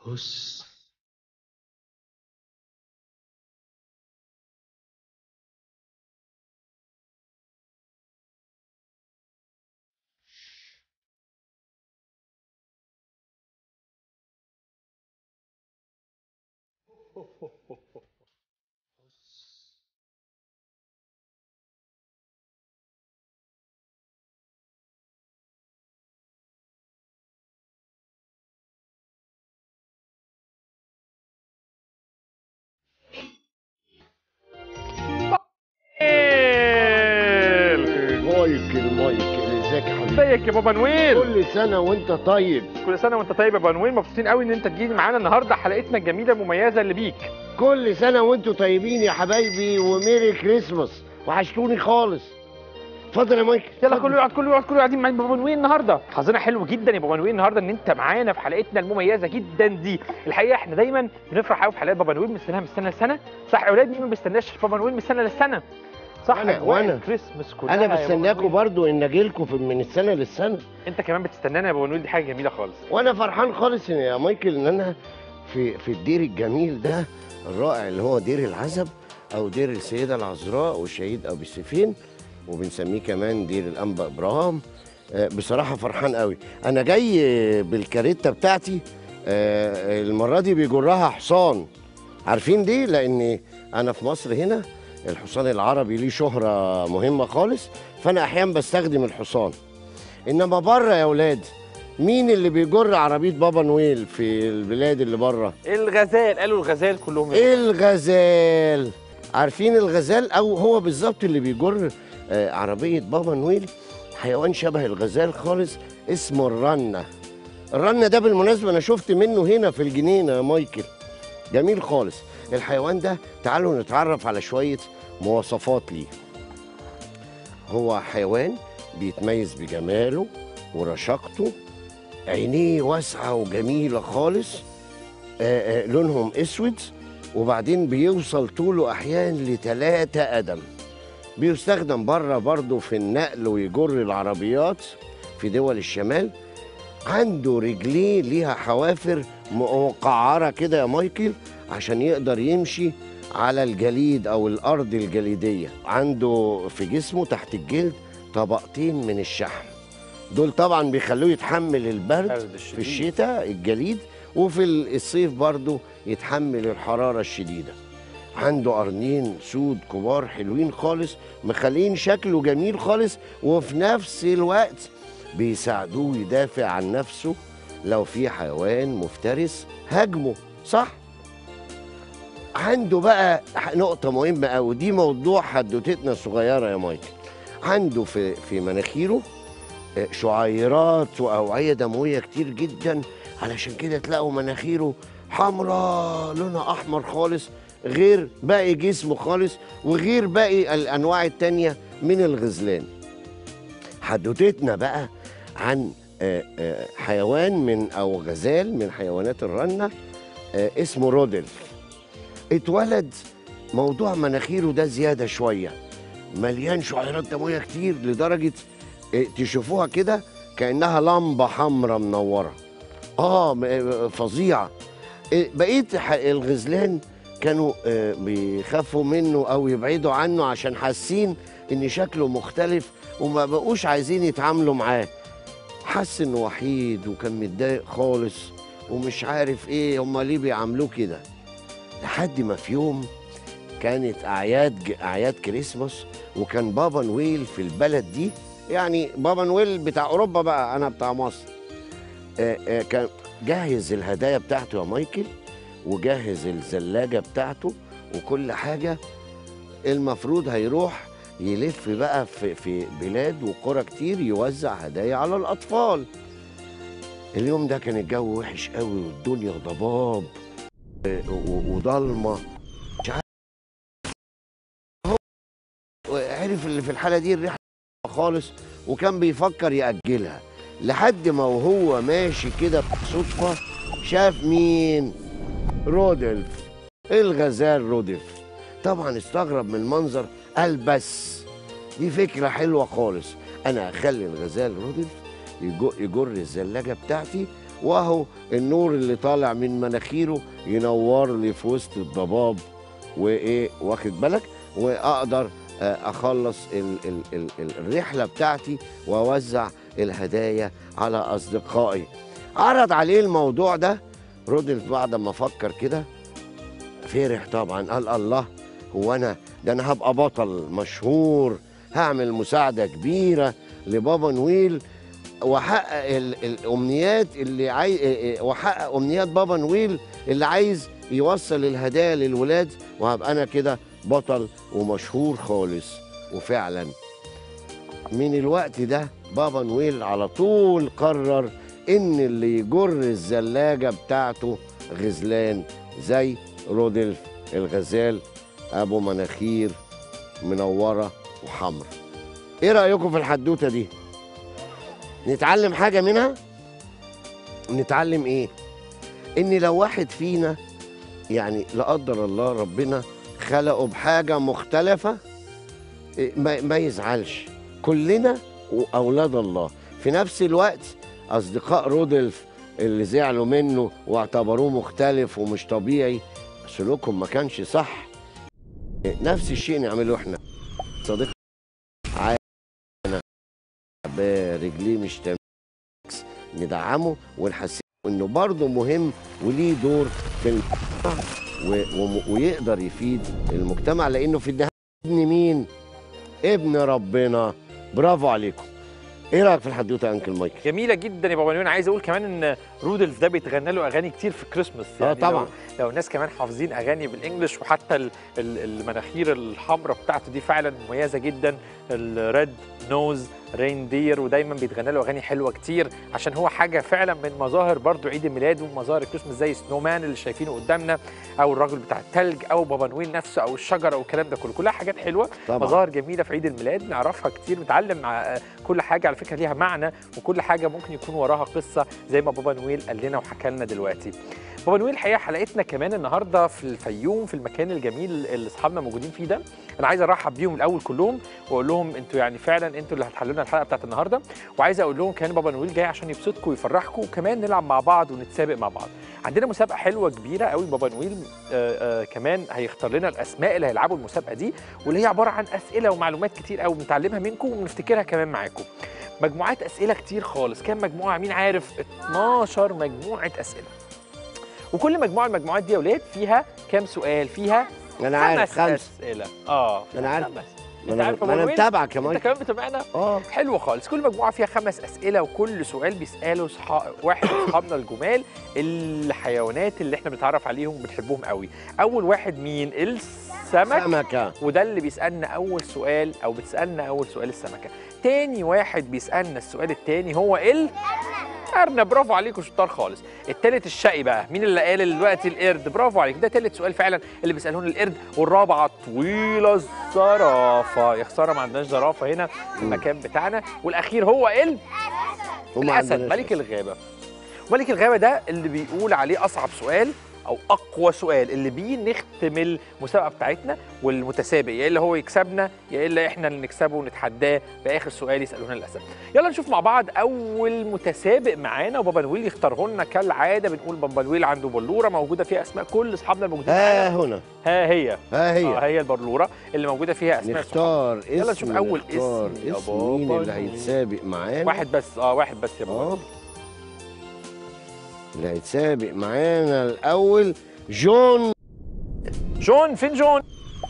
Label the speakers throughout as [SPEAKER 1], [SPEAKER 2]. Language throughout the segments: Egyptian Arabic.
[SPEAKER 1] هس
[SPEAKER 2] مايكل مايكل ازيك يا حبيبي
[SPEAKER 3] ازيك يا بابا نويل
[SPEAKER 2] كل سنه وانت طيب
[SPEAKER 3] كل سنه وانت طيب يا بابا نويل مبسوطين قوي ان انت تجيني معانا النهارده حلقتنا الجميله المميزه اللي بيك
[SPEAKER 2] كل سنه وانتوا طيبين يا حبايبي وميري كريسماس وحشتوني خالص اتفضل يا مايكل
[SPEAKER 3] يلا
[SPEAKER 2] اتفضل.
[SPEAKER 3] كله يقعد كله يقعد كله قاعدين مع بابا نويل النهارده حظنا حلو جدا يا بابا نويل النهارده ان انت معانا في حلقتنا المميزه جدا دي الحقيقه احنا دايما بنفرح قوي في حلقات بابا نويل بنستناها من سنه لسنه صح يا اولاد مين ما بيستناش بابا نويل من سنه لسنه صح
[SPEAKER 2] وأنا-
[SPEAKER 3] أجواء
[SPEAKER 2] وأنا.
[SPEAKER 3] الكريسماس كلها
[SPEAKER 2] انا
[SPEAKER 3] يا بابا
[SPEAKER 2] بستناكم
[SPEAKER 3] نويل.
[SPEAKER 2] برضو ان اجي لكم من السنه للسنه
[SPEAKER 3] انت كمان بتستنانا يا بابا نويل دي حاجه جميله خالص
[SPEAKER 2] وانا فرحان خالص إن- يا مايكل ان انا في في الدير الجميل ده الرائع اللي هو دير العزب او دير السيده العذراء والشهيد ابو سيفين وبنسميه كمان دير الانبا ابراهام آه، بصراحه فرحان قوي انا جاي بالكاريتا بتاعتي آه، المره دي بيجرها حصان عارفين دي لان انا في مصر هنا الحصان العربي ليه شهره مهمه خالص فانا احيانا بستخدم الحصان انما بره يا اولاد مين اللي بيجر عربيه بابا نويل في البلاد اللي بره
[SPEAKER 3] الغزال قالوا الغزال كلهم
[SPEAKER 2] الغزال عارفين الغزال او هو بالظبط اللي بيجر آه، عربيه بابا نويل حيوان شبه الغزال خالص اسمه الرنه الرنه ده بالمناسبه انا شفت منه هنا في الجنينه يا مايكل جميل خالص الحيوان ده تعالوا نتعرف على شويه مواصفات ليه هو حيوان بيتميز بجماله ورشاقته عينيه واسعه وجميله خالص آه، آه، لونهم اسود وبعدين بيوصل طوله احيانا لتلاتة قدم بيستخدم بره برضه في النقل ويجر العربيات في دول الشمال عنده رجليه ليها حوافر مقعره كده يا مايكل عشان يقدر يمشي على الجليد او الارض الجليديه عنده في جسمه تحت الجلد طبقتين من الشحم دول طبعا بيخلوه يتحمل البرد في الشتاء الجليد وفي الصيف برضه يتحمل الحرارة الشديدة عنده قرنين سود كبار حلوين خالص مخلين شكله جميل خالص وفي نفس الوقت بيساعدوه يدافع عن نفسه لو في حيوان مفترس هاجمه صح؟ عنده بقى نقطة مهمة أوي دي موضوع حدوتتنا الصغيرة يا مايكل عنده في في مناخيره آه، شعيرات وأوعية دموية كتير جدا علشان كده تلاقوا مناخيره حمراء لونها احمر خالص غير باقي جسمه خالص وغير باقي الانواع التانية من الغزلان حدوتتنا بقى عن آه، آه، حيوان من او غزال من حيوانات الرنة آه، اسمه رودلف اتولد موضوع مناخيره ده زيادة شوية مليان شعيرات دموية كتير لدرجة آه، تشوفوها كده كأنها لمبة حمراء منورة اه م- فظيعه إيه، بقيه ح- الغزلان كانوا آه، بيخافوا منه او يبعدوا عنه عشان حاسين ان شكله مختلف وما بقوش عايزين يتعاملوا معاه حس انه وحيد وكان متضايق خالص ومش عارف ايه هما ليه بيعاملوه كده لحد ما في يوم كانت اعياد ج- اعياد كريسماس وكان بابا نويل في البلد دي يعني بابا نويل بتاع اوروبا بقى انا بتاع مصر آه، آه، كان جهز الهدايا بتاعته يا مايكل وجهز الزلاجه بتاعته وكل حاجه المفروض هيروح يلف بقى في في بلاد وقرى كتير يوزع هدايا على الاطفال اليوم ده كان الجو وحش قوي والدنيا ضباب آه، و- وضلمه مش عارف هو عرف اللي في الحاله دي الريحه خالص وكان بيفكر ياجلها لحد ما وهو ماشي كده بصدفة شاف مين؟ رودلف الغزال رودلف طبعا استغرب من المنظر قال بس دي فكرة حلوة خالص أنا أخلي الغزال رودلف يجو- يجر الزلاجة بتاعتي واهو النور اللي طالع من مناخيره ينور لي في وسط الضباب وايه واخد بالك واقدر آه، اخلص ال ال ال ال الرحله بتاعتي واوزع الهدايا على اصدقائي عرض عليه الموضوع ده رودلف بعد ما فكر كده فرح طبعا قال الله هو انا ده انا هبقى بطل مشهور هعمل مساعده كبيره لبابا نويل واحقق ال- الامنيات اللي عايز واحقق امنيات بابا نويل اللي عايز يوصل الهدايا للولاد وهبقى انا كده بطل ومشهور خالص وفعلا من الوقت ده بابا نويل على طول قرر ان اللي يجر الزلاجه بتاعته غزلان زي رودلف الغزال ابو مناخير منوره وحمر ايه رايكم في الحدوته دي نتعلم حاجه منها نتعلم ايه ان لو واحد فينا يعني لا قدر الله ربنا خلقه بحاجه مختلفه إيه، ما, ما يزعلش كلنا واولاد الله في نفس الوقت اصدقاء رودلف اللي زعلوا منه واعتبروه مختلف ومش طبيعي سلوكهم ما كانش صح إيه، نفس الشيء نعمله احنا صديق عانا برجليه مش تمام ندعمه ونحسسه انه برضه مهم وليه دور في المجتمع و- وم- ويقدر يفيد المجتمع لانه في النهايه ابن مين؟ ابن ربنا برافو عليكم ايه رايك في الحدوته يا انكل مايكل؟
[SPEAKER 3] جميله جدا يا بابا نويل عايز اقول كمان ان رودلف ده بيتغنى له اغاني كتير في كريسماس
[SPEAKER 2] اه طبعا
[SPEAKER 3] لو, لو الناس كمان حافظين اغاني بالانجلش وحتى ال- ال- المناخير الحمراء بتاعته دي فعلا مميزه جدا الريد نوز رين دير ودايما بيتغنى له اغاني حلوه كتير عشان هو حاجه فعلا من مظاهر برضو عيد الميلاد ومظاهر الكريسماس زي سنو مان اللي شايفينه قدامنا او الراجل بتاع التلج او بابا نويل نفسه او الشجره او الكلام ده كله كلها حاجات حلوه
[SPEAKER 2] طبعا
[SPEAKER 3] مظاهر جميله في عيد الميلاد نعرفها كتير نتعلم مع كل حاجه على فكره ليها معنى وكل حاجه ممكن يكون وراها قصه زي ما بابا نويل قال لنا وحكى لنا دلوقتي بابا نويل الحقيقه حلقتنا كمان النهارده في الفيوم في المكان الجميل اللي اصحابنا موجودين فيه ده انا عايز ارحب بيهم الاول كلهم واقول لهم انتوا يعني فعلا انتوا اللي هتحلوا لنا الحلقه بتاعت النهارده وعايز اقول لهم كمان بابا نويل جاي عشان يبسطكم ويفرحكم وكمان نلعب مع بعض ونتسابق مع بعض عندنا مسابقه حلوه كبيره قوي بابا نويل آه آه كمان هيختار لنا الاسماء اللي هيلعبوا المسابقه دي واللي هي عباره عن اسئله ومعلومات كتير قوي بنتعلمها منكم وبنفتكرها كمان معاكم مجموعات اسئله كتير خالص كام مجموعه مين عارف 12 مجموعه اسئله وكل مجموعه من المجموعات دي يا اولاد فيها كام سؤال فيها
[SPEAKER 2] انا عارف
[SPEAKER 3] خمس
[SPEAKER 2] خمس
[SPEAKER 3] اسئله اه
[SPEAKER 2] أنا عارف.
[SPEAKER 3] خمس.
[SPEAKER 2] ما
[SPEAKER 3] انت
[SPEAKER 2] انا
[SPEAKER 3] عارف
[SPEAKER 2] ما انا
[SPEAKER 3] أبو نويل؟
[SPEAKER 2] متابعك يا
[SPEAKER 3] انت
[SPEAKER 2] مايكل
[SPEAKER 3] كمان بتابعنا
[SPEAKER 2] اه
[SPEAKER 3] حلو خالص كل مجموعه فيها خمس اسئله وكل سؤال بيساله صح... واحد من اصحابنا الجمال الحيوانات اللي احنا بنتعرف عليهم وبنحبهم قوي اول واحد مين السمك
[SPEAKER 2] سمكه
[SPEAKER 3] وده اللي بيسالنا اول سؤال او بتسالنا اول سؤال السمكه تاني واحد بيسالنا السؤال التاني هو ال ارنب برافو عليكم شطار خالص التالت الشقي بقى مين اللي قال دلوقتي القرد برافو عليك ده تالت سؤال فعلا اللي بيسالون القرد والرابعه طويله الزرافه يا خساره ما عندناش زرافه هنا في المكان بتاعنا والاخير هو ال
[SPEAKER 2] وما
[SPEAKER 3] الاسد
[SPEAKER 2] عندناش
[SPEAKER 3] ملك الغابه ملك الغابه ده اللي بيقول عليه اصعب سؤال او اقوى سؤال اللي بيه نختم المسابقه بتاعتنا والمتسابق يا الا هو يكسبنا يا الا احنا اللي نكسبه ونتحداه باخر سؤال يسالونا الاسد يلا نشوف مع بعض اول متسابق معانا وبابا نويل يختاره لنا كالعاده بنقول بابا نويل عنده بلوره موجوده فيها اسماء كل اصحابنا الموجودين
[SPEAKER 2] ها
[SPEAKER 3] معانا
[SPEAKER 2] هنا
[SPEAKER 3] ها هي
[SPEAKER 2] ها
[SPEAKER 3] اه
[SPEAKER 2] هي
[SPEAKER 3] هي البلوره اللي موجوده فيها اسماء صحابنا.
[SPEAKER 2] نختار اسم
[SPEAKER 3] يلا نشوف أول
[SPEAKER 2] نختار
[SPEAKER 3] اسم يا
[SPEAKER 2] اسم مين
[SPEAKER 3] بابا
[SPEAKER 2] اللي
[SPEAKER 3] نويل.
[SPEAKER 2] هيتسابق معانا
[SPEAKER 3] واحد بس اه واحد بس يا بابا
[SPEAKER 2] اه اللي هيتسابق معانا الاول جون
[SPEAKER 3] جون فين جون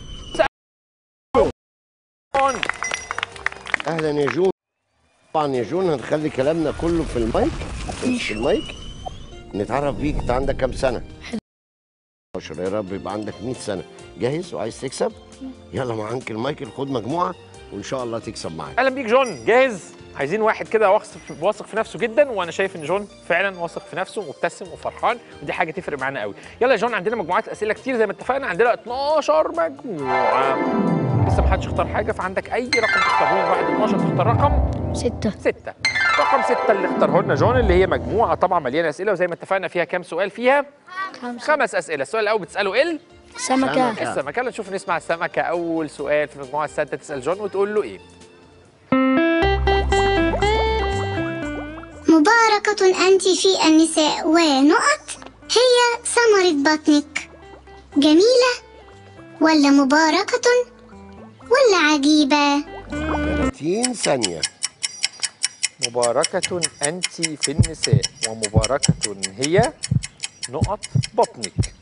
[SPEAKER 3] جون
[SPEAKER 2] اهلا يا جون طبعا يا جون هنخلي كلامنا كله في المايك في المايك نتعرف بيك انت عندك كام سنه 11 يا رب يبقى عندك 100 سنه جاهز وعايز تكسب يلا مع انكل مايكل خد مجموعه وان شاء الله تكسب معانا
[SPEAKER 3] اهلا بيك جون جاهز عايزين واحد كده واثق واثق في نفسه جدا وانا شايف ان جون فعلا واثق في نفسه ومبتسم وفرحان ودي حاجه تفرق معانا قوي يلا يا جون عندنا مجموعات اسئله كتير زي ما اتفقنا عندنا 12 مجموعه لسه ما حدش اختار حاجه فعندك اي رقم تختاره من 1 ل 12 تختار رقم
[SPEAKER 1] ستة
[SPEAKER 3] ستة رقم ستة اللي اختاره لنا جون اللي هي مجموعة طبعا مليانة أسئلة وزي ما اتفقنا فيها كام سؤال فيها؟
[SPEAKER 1] خمسة
[SPEAKER 3] خمس أسئلة السؤال الأول بتسأله ال
[SPEAKER 1] سمكة
[SPEAKER 2] سمكة.
[SPEAKER 3] السمكة يلا نشوف نسمع السمكة أول سؤال في المجموعة السادسة تسأل جون وتقول له إيه؟
[SPEAKER 1] مباركة أنت في النساء ونقط هي ثمرة بطنك جميلة ولا مباركة ولا عجيبة
[SPEAKER 2] 30 ثانية
[SPEAKER 3] مباركة أنت في النساء ومباركة هي نقط بطنك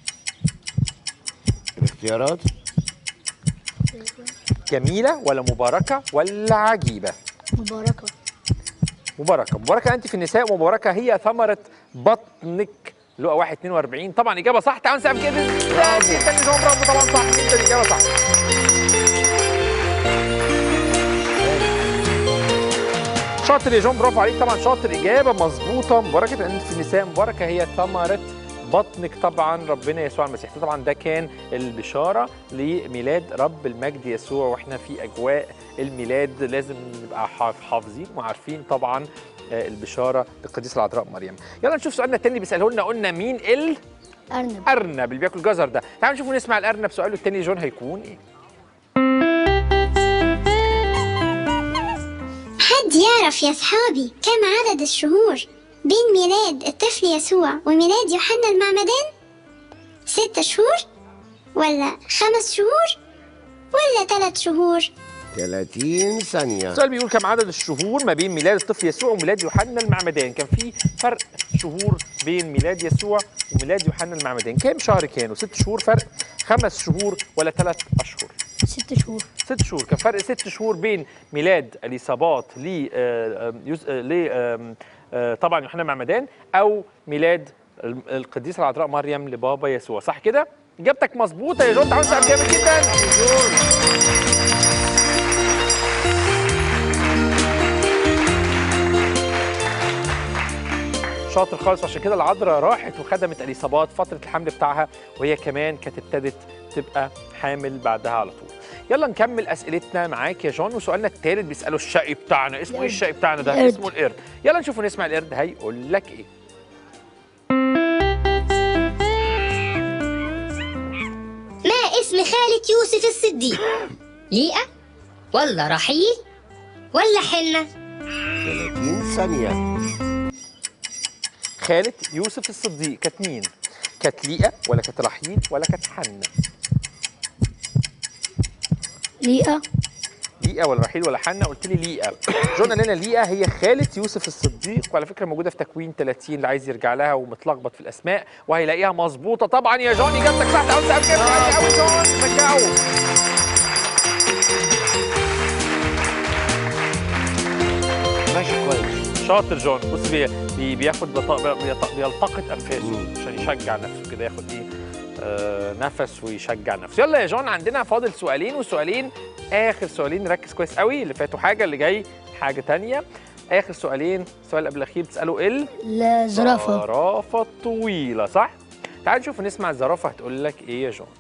[SPEAKER 2] الاختيارات
[SPEAKER 3] جميلة ولا مباركة ولا عجيبة
[SPEAKER 4] مباركة
[SPEAKER 3] مباركة مباركة أنت في النساء ومباركة هي ثمرة بطنك لقى 1 42 طبعا إجابة صح تعالوا نسقف كده تاني تاني جون برافو طبعا صح جدا إجابة صح شاطر يا جون برافو عليك طبعا شاطر إجابة مظبوطة مباركة أنت في النساء مباركة هي ثمرة بطنك طبعا ربنا يسوع المسيح طبعا ده كان البشارة لميلاد رب المجد يسوع واحنا في أجواء الميلاد لازم نبقى حاف- حافظين وعارفين طبعا آه، البشاره للقديسه العذراء مريم يلا نشوف سؤالنا التاني بيساله لنا قلنا مين
[SPEAKER 4] أرنب
[SPEAKER 3] الارنب اللي بياكل جزر ده تعالوا نشوف ونسمع الارنب سؤاله التاني جون هيكون ايه
[SPEAKER 1] حد يعرف يا صحابي كم عدد الشهور بين ميلاد الطفل يسوع وميلاد يوحنا المعمدان؟ ست شهور ولا خمس شهور ولا ثلاث شهور؟
[SPEAKER 2] 30 ثانية
[SPEAKER 3] السؤال بيقول كم عدد الشهور ما بين ميلاد الطفل يسوع وميلاد يوحنا المعمدان كان في فرق شهور بين ميلاد يسوع وميلاد يوحنا المعمدان كام شهر كانوا ست شهور فرق خمس شهور ولا ثلاث اشهر
[SPEAKER 4] ست شهور
[SPEAKER 3] ست شهور كان فرق ست شهور بين ميلاد اليصابات ل آه، آم، يوس- آه، ل آم، آه، طبعا يوحنا المعمدان او ميلاد ال- القديسه العذراء مريم لبابا يسوع صح كده اجابتك مظبوطه يا جون تعالوا نسال جامد جدا شاطر خالص عشان كده العذراء راحت وخدمت اليصابات فتره الحمل بتاعها وهي كمان كانت ابتدت تبقى حامل بعدها على طول يلا نكمل اسئلتنا معاك يا جون وسؤالنا الثالث بيساله الشقي بتاعنا اسمه ايه الشقي بتاعنا ده
[SPEAKER 4] القرد.
[SPEAKER 3] اسمه القرد يلا نشوف ونسمع القرد هيقول لك ايه
[SPEAKER 5] ما اسم خالة يوسف الصديق؟ ليئة ولا رحيل ولا حنة؟
[SPEAKER 2] 30 ثانية
[SPEAKER 3] خالة يوسف الصديق كانت مين كانت ليئة ولا كانت رحيل ولا كانت حنة
[SPEAKER 4] ليئة
[SPEAKER 3] ليئة ولا رحيل ولا حنة قلت لي ليئة جون قال لنا ليئة هي خالة يوسف الصديق وعلى فكرة موجودة في تكوين 30 اللي عايز يرجع لها ومتلخبط في الأسماء وهيلاقيها مظبوطة طبعا يا جون إجابتك صح تعالوا نسقف كده عالي قوي جون شجعوا
[SPEAKER 2] ماشي كويس
[SPEAKER 3] شاطر جون بص بي بي بياخد بط- بيط- بيلتقط انفاسه
[SPEAKER 2] مم.
[SPEAKER 3] عشان يشجع نفسه كده ياخد ايه آه نفس ويشجع نفسه يلا يا جون عندنا فاضل سؤالين وسؤالين اخر سؤالين نركز كويس قوي اللي فاتوا حاجه اللي جاي حاجه تانية اخر سؤالين السؤال قبل الاخير بتساله ال
[SPEAKER 4] الزرافة
[SPEAKER 3] الزرافه الطويله صح تعال نشوف ونسمع الزرافه هتقول لك ايه يا جون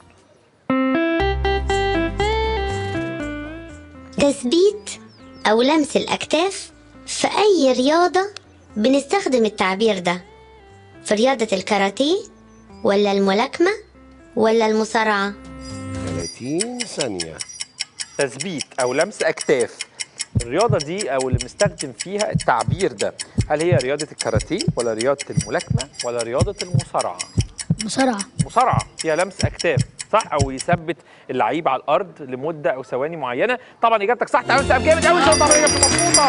[SPEAKER 5] تثبيت أو لمس الأكتاف في أي رياضة بنستخدم التعبير ده في رياضة الكاراتيه ولا الملاكمة ولا المصارعة
[SPEAKER 2] 30 ثانية
[SPEAKER 3] تثبيت او لمس اكتاف الرياضه دي او اللي بنستخدم فيها التعبير ده هل هي رياضه الكاراتيه ولا رياضه الملاكمه ولا رياضه المصارعه
[SPEAKER 4] مصارعة
[SPEAKER 3] مصارعه فيها لمس اكتاف صح او يثبت اللعيب على الارض لمده او ثواني معينه طبعا اجابتك صح تعالوا نسقف جامد قوي طبعا اجابتك مظبوطه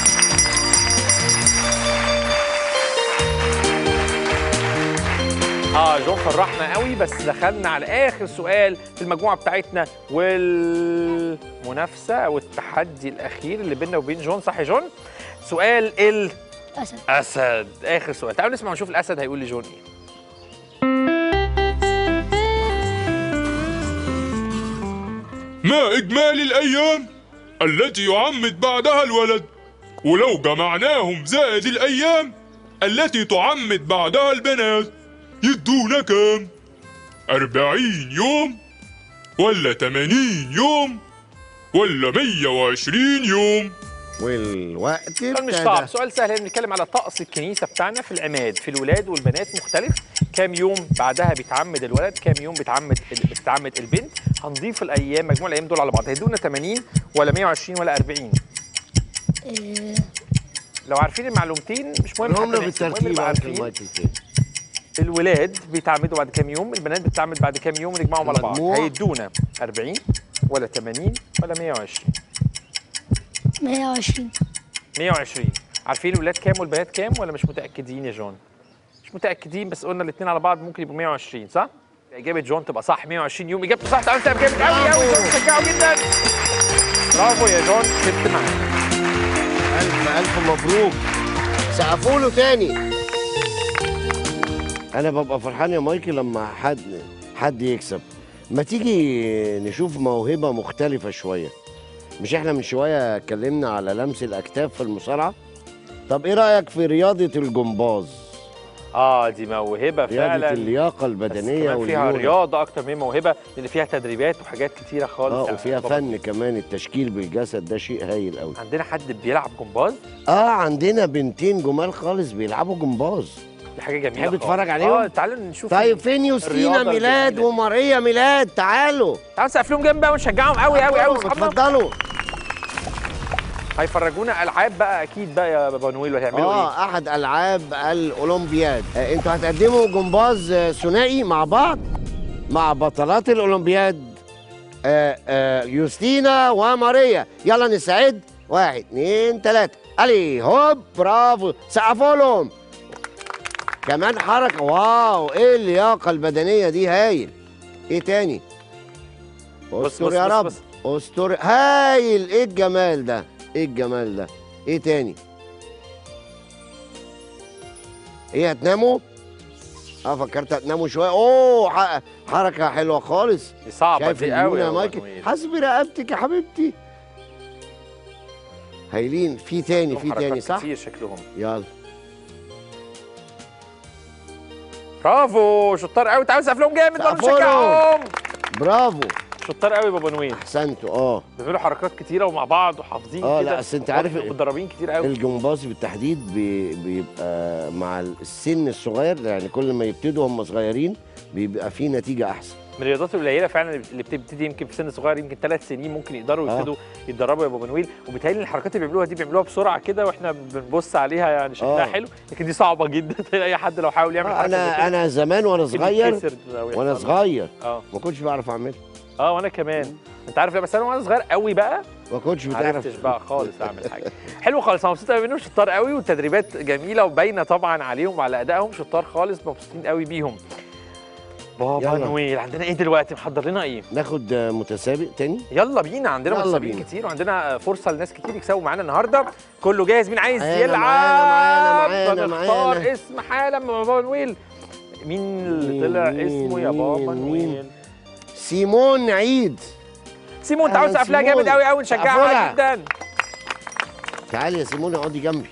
[SPEAKER 3] اه جون فرحنا قوي بس دخلنا على اخر سؤال في المجموعه بتاعتنا والمنافسه او التحدي الاخير اللي بيننا وبين جون صح يا جون سؤال
[SPEAKER 4] أسد
[SPEAKER 3] الاسد اخر سؤال تعالوا نسمع ونشوف الاسد هيقول لجون ايه
[SPEAKER 6] ما إجمالي الأيام التي يعمد بعدها الولد ولو جمعناهم زائد الأيام التي تعمد بعدها البنات يدونا كام؟ أربعين يوم ولا تمانين يوم ولا مية وعشرين يوم
[SPEAKER 2] والوقت
[SPEAKER 3] سؤال مش
[SPEAKER 2] ابتدى.
[SPEAKER 3] صعب سؤال سهل احنا بنتكلم على طقس الكنيسه بتاعنا في العماد في الولاد والبنات مختلف كام يوم بعدها بيتعمد الولد كام يوم بيتعمد بتتعمد البنت هنضيف الايام مجموع الايام دول على بعض هيدونا 80 ولا 120 ولا 40
[SPEAKER 4] آه،
[SPEAKER 3] لو عارفين المعلومتين مش مهم
[SPEAKER 2] قولهم
[SPEAKER 3] حتى
[SPEAKER 2] له
[SPEAKER 3] نحسب، المهم
[SPEAKER 2] بالترتيب
[SPEAKER 3] نبقى
[SPEAKER 2] عشان
[SPEAKER 3] عارفين
[SPEAKER 2] مايكل تاني
[SPEAKER 3] الولاد بيتعمدوا بعد كام يوم البنات بتتعمد بعد كام يوم نجمعهم على بعض
[SPEAKER 2] المجموع.
[SPEAKER 3] هيدونا 40 ولا 80 ولا 120
[SPEAKER 4] 120
[SPEAKER 3] 120 عارفين الولاد كام والبنات كام ولا مش متاكدين يا جون مش متاكدين بس قلنا الاثنين على بعض ممكن يبقوا 120 صح اجابه جون تبقى صح 120 يوم اجابته صح تعالوا نسقف جامد قوي قوي جون شجعه جدا برافو يا جون كسبت معانا
[SPEAKER 2] الف الف مبروك سقفوا له تاني انا ببقى فرحان يا مايكل لما حد حد يكسب ما تيجي نشوف موهبه مختلفه شويه مش احنا من شويه اتكلمنا على لمس الاكتاف في المصارعه طب ايه رايك في رياضه الجمباز
[SPEAKER 3] اه دي موهبه
[SPEAKER 2] رياضه
[SPEAKER 3] فعلا
[SPEAKER 2] اللياقه
[SPEAKER 3] بس
[SPEAKER 2] البدنيه
[SPEAKER 3] كمان فيها
[SPEAKER 2] والليونة.
[SPEAKER 3] رياضه اكتر من موهبه لان فيها تدريبات وحاجات كتيره خالص
[SPEAKER 2] اه
[SPEAKER 3] يا
[SPEAKER 2] وفيها
[SPEAKER 3] بابا.
[SPEAKER 2] فن كمان التشكيل بالجسد ده شيء هايل قوي
[SPEAKER 3] عندنا حد بيلعب جمباز
[SPEAKER 2] اه عندنا بنتين جمال خالص بيلعبوا جمباز
[SPEAKER 3] دي حاجه جميله
[SPEAKER 2] تحب
[SPEAKER 3] خالص.
[SPEAKER 2] تتفرج عليهم؟
[SPEAKER 3] اه تعالوا نشوف
[SPEAKER 2] طيب فين يوستينا
[SPEAKER 3] الرياضة
[SPEAKER 2] ميلاد
[SPEAKER 3] الجميلة دي.
[SPEAKER 2] وماريا ميلاد تعالوا
[SPEAKER 3] تعالوا نسقف لهم جنب بقى ونشجعهم قوي قوي قوي اصحابنا
[SPEAKER 2] اتفضلوا
[SPEAKER 3] هيفرجونا العاب بقى اكيد بقى يا بابا نويل وهيعملوا ايه
[SPEAKER 2] اه احد العاب الاولمبياد آه انتوا هتقدموا جمباز آه، ثنائي مع بعض مع بطلات الاولمبياد آه آه يوستينا وماريا يلا نستعد واحد اتنين تلاته علي هوب برافو سقفوا لهم كمان حركه واو ايه اللياقه البدنيه دي هايل ايه تاني
[SPEAKER 3] بص
[SPEAKER 2] استر
[SPEAKER 3] بص
[SPEAKER 2] يا
[SPEAKER 3] بص
[SPEAKER 2] رب
[SPEAKER 3] بص.
[SPEAKER 2] استر هايل ايه الجمال ده ايه الجمال ده ايه تاني ايه هتناموا اه فكرت هتناموا شويه اوه ح- حركه حلوه خالص
[SPEAKER 3] دي صعبه
[SPEAKER 2] شايف
[SPEAKER 3] دي قوي
[SPEAKER 2] الليونه
[SPEAKER 3] يا
[SPEAKER 2] يا
[SPEAKER 3] بابا
[SPEAKER 2] مايكل
[SPEAKER 3] نويل.
[SPEAKER 2] حسبي رقبتك يا حبيبتي هايلين في تاني
[SPEAKER 3] لهم
[SPEAKER 2] في تاني
[SPEAKER 3] حركات
[SPEAKER 2] صح
[SPEAKER 3] كتير شكلهم
[SPEAKER 2] يلا
[SPEAKER 3] برافو شطار قوي تعالوا نسقف لهم جامد برضه
[SPEAKER 2] سقفوا لهم.
[SPEAKER 3] نشجعهم
[SPEAKER 2] برافو
[SPEAKER 3] شطار قوي بابا نويل
[SPEAKER 2] احسنتوا اه
[SPEAKER 3] بيعملوا حركات كتيره ومع بعض وحافظين
[SPEAKER 2] آه،
[SPEAKER 3] كده
[SPEAKER 2] لا، أصل أنت عارف-
[SPEAKER 3] واضح إنهم متدربين كتير قوي
[SPEAKER 2] الجمباز بالتحديد بي- بيبقى مع السن الصغير يعني كل ما يبتدوا هم صغيرين بيبقى في نتيجه احسن
[SPEAKER 3] من الرياضات القليله فعلا اللي بتبتدي يمكن في سن صغير يمكن ثلاث سنين ممكن يقدروا
[SPEAKER 2] آه.
[SPEAKER 3] يبتدوا يتدربوا يا بابا نويل وبالتالي الحركات اللي بيعملوها دي بيعملوها بسرعه كده واحنا بنبص عليها يعني شكلها
[SPEAKER 2] آه.
[SPEAKER 3] حلو لكن دي صعبه جدا اي حد لو حاول يعمل حركه زي
[SPEAKER 2] انا
[SPEAKER 3] كده
[SPEAKER 2] انا زمان وانا
[SPEAKER 3] ممكن
[SPEAKER 2] صغير
[SPEAKER 3] يتكسر أو
[SPEAKER 2] وانا
[SPEAKER 3] يحصل.
[SPEAKER 2] صغير
[SPEAKER 3] اه
[SPEAKER 2] ما كنتش بعرف اعملها
[SPEAKER 3] اه وانا كمان انت عارف لا بس انا وانا صغير قوي بقى
[SPEAKER 2] ما كنتش
[SPEAKER 3] ما
[SPEAKER 2] بتعرف
[SPEAKER 3] عرفتش بقى خالص اعمل حاجه حلو خالص انا مبسوط قوي منهم شطار قوي والتدريبات جميله وباينه طبعا عليهم وعلى ادائهم شطار خالص مبسوطين قوي بيهم بابا
[SPEAKER 2] يلا.
[SPEAKER 3] نويل عندنا ايه دلوقتي محضر لنا ايه
[SPEAKER 2] ناخد آه، متسابق تاني
[SPEAKER 3] يلا بينا عندنا
[SPEAKER 2] يلا
[SPEAKER 3] متسابقين
[SPEAKER 2] بينا.
[SPEAKER 3] كتير وعندنا فرصه لناس كتير يكسبوا معانا النهارده كله جاهز مين عايز
[SPEAKER 2] معانا،
[SPEAKER 3] يلعب
[SPEAKER 2] معانا، معانا،
[SPEAKER 3] بنختار
[SPEAKER 2] معانا.
[SPEAKER 3] اسم حالا من بابا نويل مين اللي
[SPEAKER 2] مين،
[SPEAKER 3] طلع
[SPEAKER 2] مين،
[SPEAKER 3] اسمه يا بابا
[SPEAKER 2] مين، مين؟
[SPEAKER 3] نويل
[SPEAKER 2] سيمون عيد
[SPEAKER 3] سيمون
[SPEAKER 2] أهلاً
[SPEAKER 3] تعالوا نسقف لها
[SPEAKER 2] سيمون.
[SPEAKER 3] جامد قوي قوي
[SPEAKER 2] سقفوا
[SPEAKER 3] نشجعها
[SPEAKER 2] لها.
[SPEAKER 3] جدا
[SPEAKER 2] تعالي يا سيمون اقعدي جنبي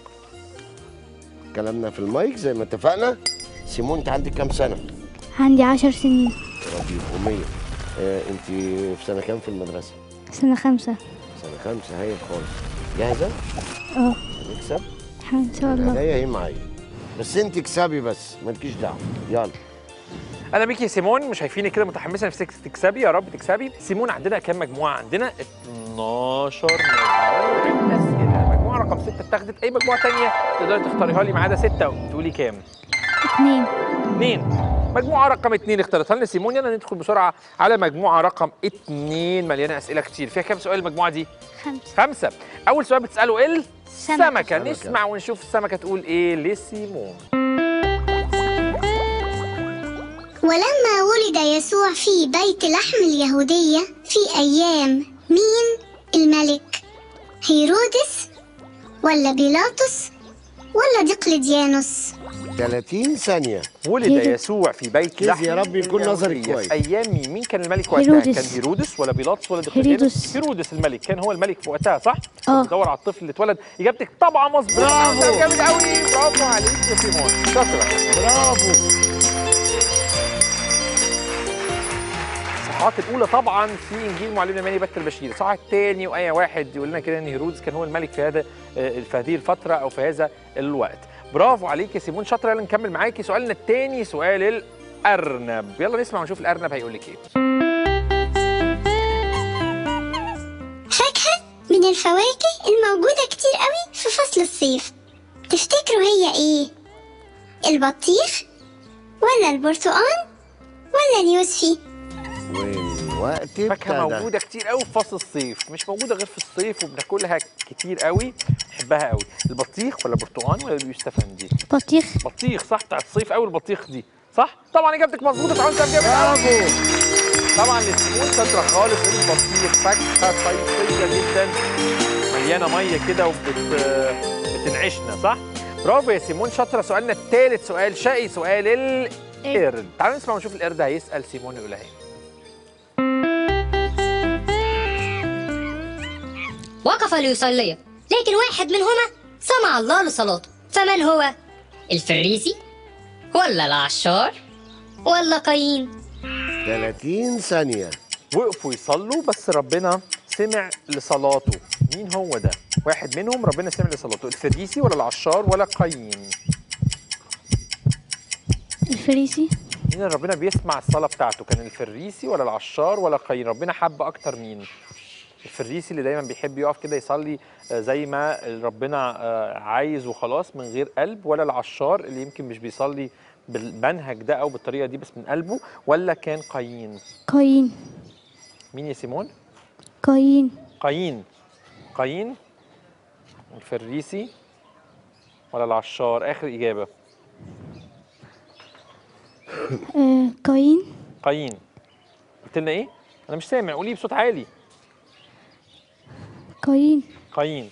[SPEAKER 2] كلامنا في المايك زي ما اتفقنا سيمون انت عندك كام سنه
[SPEAKER 4] عندي عشر سنين
[SPEAKER 2] ربيع أمية آه انت في سنه كام في المدرسه
[SPEAKER 4] سنة خمسة
[SPEAKER 2] سنه خمسه هايل خالص جاهزه
[SPEAKER 4] اه
[SPEAKER 2] هنكسب
[SPEAKER 4] ان شاء الله
[SPEAKER 2] الهدايا اهي معايا بس انت اكسبي بس مالكيش دعوه يلا
[SPEAKER 3] انا بيكي يا سيمون مش شايفيني كده متحمسه نفسك تكسبي يا رب تكسبي سيمون عندنا كام مجموعه عندنا 12 مجموعه اسئله مجموعه رقم 6 اتاخدت اي مجموعه ثانيه تقدري تختاريها لي ما عدا 6 وتقولي كام
[SPEAKER 4] اتنين
[SPEAKER 3] اثنين مجموعة رقم اثنين اختارتها لنا سيمون يلا ندخل بسرعة على مجموعة رقم اثنين مليانة أسئلة كتير فيها كام سؤال المجموعة دي؟
[SPEAKER 4] خمسة
[SPEAKER 3] خمسة أول سؤال بتسأله ال
[SPEAKER 4] سمكة.
[SPEAKER 3] سمكة
[SPEAKER 2] سمكة.
[SPEAKER 3] نسمع ونشوف السمكة تقول إيه لسيمون
[SPEAKER 1] ولما ولد يسوع في بيت لحم اليهودية في أيام مين الملك هيرودس ولا بيلاطس ولا دقلديانوس
[SPEAKER 2] 30 ثانيه
[SPEAKER 3] ولد
[SPEAKER 4] هيرو-
[SPEAKER 3] يسوع في بيت
[SPEAKER 2] كيز
[SPEAKER 3] لحم
[SPEAKER 2] يا رب يكون نظرك
[SPEAKER 3] اليهودية.
[SPEAKER 2] كويس.
[SPEAKER 3] في أيام مين؟ مين كان الملك وقتها؟
[SPEAKER 4] هيرودس.
[SPEAKER 3] كان هيرودس ولا بيلاطس ولا دقلديانوس؟
[SPEAKER 4] هيرودس.
[SPEAKER 3] هيرودس الملك كان هو الملك في وقتها صح؟
[SPEAKER 4] اه.
[SPEAKER 3] بتدور على الطفل اللي اتولد إجابتك طبعا مظبوطة
[SPEAKER 2] برافو.
[SPEAKER 3] جامد قوي برافو عليك يا سيمون شاطرة
[SPEAKER 2] برافو
[SPEAKER 3] الصحات الاولى طبعا في انجيل معلمنا ماني بكر البشير الصحاح الثاني وايه واحد يقول لنا كده ان هيرودس كان هو الملك في هذا آه، في هذه الفتره او في هذا الوقت برافو عليك يا سيمون شاطره يلا نكمل معاكي سؤالنا الثاني سؤال الارنب يلا نسمع ونشوف الارنب هيقول لك ايه
[SPEAKER 1] فاكهة من الفواكه الموجودة كتير قوي في فصل الصيف تفتكروا هي ايه؟ البطيخ ولا البرتقال ولا اليوسفي؟
[SPEAKER 2] والوقت
[SPEAKER 3] فاكهه
[SPEAKER 2] ابتدى
[SPEAKER 3] موجوده كتير قوي في فصل الصيف مش موجوده غير في الصيف وبناكلها كتير قوي بنحبها قوي البطيخ ولا البرتقال ولا اليوستفندي
[SPEAKER 4] بطيخ
[SPEAKER 3] بطيخ صح بتاعت الصيف قوي البطيخ دي صح طبعا اجابتك مظبوطه تعالوا نسال جامد
[SPEAKER 2] برافو
[SPEAKER 3] طبعا السيمون شاطره خالص البطيخ فاكهه صيفيه جدا مليانه ميه كده وبت بتنعشنا صح برافو يا سيمون شاطره سؤالنا الثالث سؤال شقي سؤال القرد تعالوا نسمع ونشوف القرد هيسال سيمون يقول لها ايه
[SPEAKER 5] وقف ليصلي لكن واحد منهما سمع الله لصلاته فمن هو؟ الفريسي ولا العشار ولا قايين
[SPEAKER 2] 30 ثانية
[SPEAKER 3] وقفوا يصلوا بس ربنا سمع لصلاته مين هو ده واحد منهم ربنا سمع لصلاته الفريسي ولا العشار ولا قايين
[SPEAKER 4] الفريسي
[SPEAKER 3] مين اللي ربنا بيسمع الصلاة بتاعته كان الفريسي ولا العشار ولا قايين ربنا حب أكتر مين الفريسي اللي دايما بيحب يقف كده يصلي آه، زي ما ربنا آه، عايز وخلاص من غير قلب ولا العشار اللي يمكن مش بيصلي بالمنهج ده أو بالطريقة دي بس من قلبه ولا كان قايين
[SPEAKER 4] قايين
[SPEAKER 3] مين يا سيمون
[SPEAKER 4] قايين
[SPEAKER 3] قايين قايين الفريسي ولا العشار آخر إجابة
[SPEAKER 4] آه قايين
[SPEAKER 3] قايين قلت لنا إيه؟ أنا مش سامع قولي بصوت عالي
[SPEAKER 4] قايين
[SPEAKER 3] قايين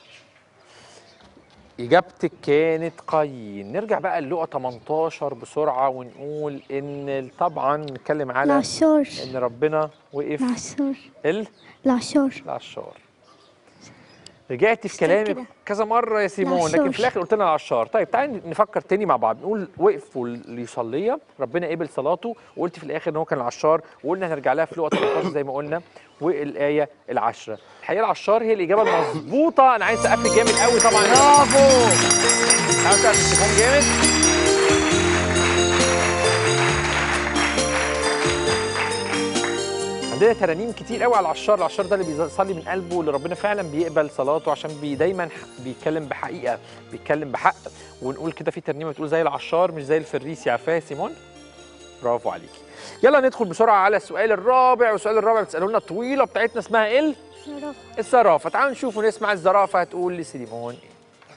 [SPEAKER 3] إجابتك كانت قايين نرجع بقى اللقطة 18 بسرعة ونقول إن طبعا نتكلم على
[SPEAKER 4] العشار
[SPEAKER 3] إن ربنا وقف
[SPEAKER 4] العشار
[SPEAKER 3] ال
[SPEAKER 4] العشار
[SPEAKER 3] العشار رجعت في
[SPEAKER 4] اشتغل
[SPEAKER 3] كلامك
[SPEAKER 4] كده.
[SPEAKER 3] كذا مرة يا سيمون لكن
[SPEAKER 4] العشار.
[SPEAKER 3] في الآخر قلت لنا العشار طيب تعالي نفكر تاني مع بعض نقول وقفوا ليصلية ربنا قبل صلاته وقلت في الآخر إن هو كان العشار وقلنا هنرجع لها في لقطة 18 زي ما قلنا والآية العشرة الحقيقة العشار هي الإجابة المظبوطة أنا عايز أسقف جامد قوي طبعا برافو تعالوا نسقف التليفون جامد عندنا ترانيم كتير قوي على العشار العشار ده اللي بيصلي من قلبه اللي ربنا فعلا بيقبل صلاته عشان بي دايما ح- بيتكلم بحقيقه بيتكلم بحق ونقول كده في ترنيمه بتقول زي العشار مش زي الفريسي عارفاها يا سيمون برافو عليكي يلا ندخل بسرعه على السؤال الرابع والسؤال الرابع بتسالوا لنا الطويله بتاعتنا اسمها ايه الزرافه تعالوا نشوف ونسمع الزرافه هتقول لسيمون ايه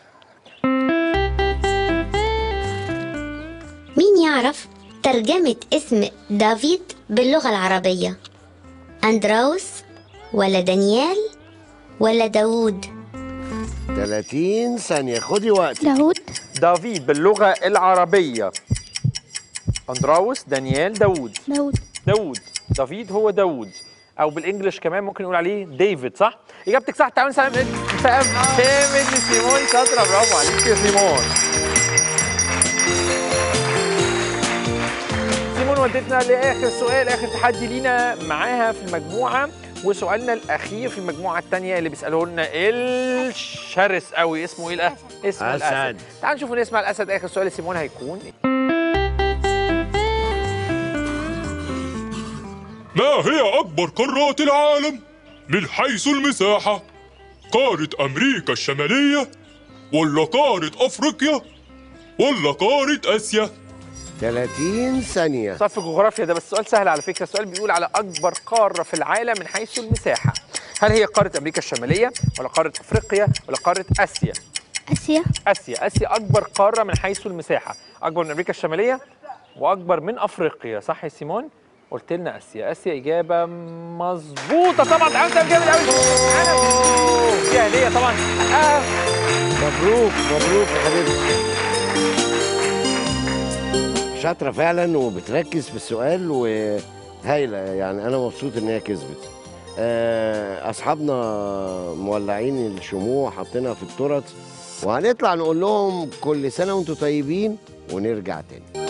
[SPEAKER 5] مين يعرف ترجمة اسم دافيد باللغة العربية؟ أندراوس ولا دانيال ولا داوود؟
[SPEAKER 2] 30 ثانية خدي وقت
[SPEAKER 4] داوود
[SPEAKER 3] دافيد باللغه العربيه اندراوس دانيال داوود
[SPEAKER 4] داوود
[SPEAKER 3] داوود دافيد هو داوود او بالانجلش كمان ممكن نقول عليه ديفيد صح اجابتك صح تعالوا نسلم سقف جامد لسيمون شاطره برافو عليك يا سيمون سيمون ودتنا لاخر سؤال اخر تحدي لينا معاها في المجموعه وسؤالنا الاخير في المجموعه الثانيه اللي بيسالوه لنا الشرس قوي اسمه ايه الأ- اسمه
[SPEAKER 2] أسد.
[SPEAKER 3] الاسد تعالوا نشوف نسمع الاسد اخر سؤال لسيمون هيكون إيه؟
[SPEAKER 6] ما هي أكبر قارات العالم من حيث المساحة؟ قارة أمريكا الشمالية ولا قارة أفريقيا ولا قارة آسيا؟
[SPEAKER 2] 30 ثانية
[SPEAKER 3] سؤال في الجغرافيا ده بس سؤال سهل على فكره السؤال بيقول على اكبر قاره في العالم من حيث المساحه هل هي قاره امريكا الشماليه ولا قاره افريقيا ولا قاره اسيا
[SPEAKER 4] اسيا
[SPEAKER 3] اسيا اسيا اكبر قاره من حيث المساحه اكبر من امريكا الشماليه واكبر من افريقيا صح يا سيمون قلت لنا اسيا اسيا اجابه مظبوطه طبعا تعالوا نسال جامد قوي انا دي هديه طبعا آه.
[SPEAKER 2] مبروك مبروك يا حبيبتي شاطرة فعلا وبتركز في السؤال وهايلة يعني أنا مبسوط إن هي كسبت آه، أصحابنا مولعين الشموع حاطينها في الترط وهنطلع نقول لهم كل سنة وأنتم طيبين ونرجع تاني